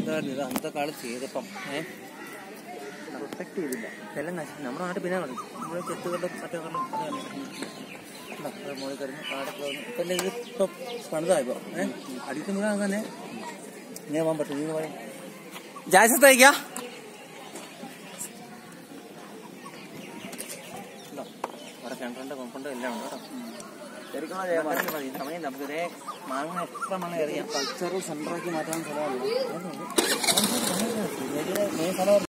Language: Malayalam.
നഷ്ടമായിരുന്നു ഇത് അന്നത്തെ കാലത്ത് ചെയ്തപ്പം ഏഹ് പ്രൊട്ടക്ട് ചെയ്തില്ല ഇതെല്ലാം നശിച്ചു നമ്മുടെ നാട്ടിൽ പിന്നെ നടക്കും നമ്മുടെ ചെത്തുകളും സത്യങ്ങളും മോളിൽ കിടന്ന് കാടൊക്കെ വന്നു ഇപ്പം എല്ലാം ഇത് ഇപ്പം പണിതായിപ്പോ ഏഹ് അടിക്കുന്ന മുഴുവൻ തന്നെ ഇങ്ങനെ പോകാൻ പറ്റും ഇങ്ങനെ പറയും ജാസത്തേക്കാ ഉണ്ടോ? അവിടെ കിണറുണ്ട് കൊമ്പുണ്ട് എല്ലാം ഉണ്ട് കേട്ടോ ശരിക്കും മതി സമയം നമുക്ക് ഇതേ മാങ്ങ എത്ര മണം എറിയാം കൾച്ചറൽ സെന്ററാക്കി മാറ്റാൻ സ്ഥലമല്ല സ്ഥലം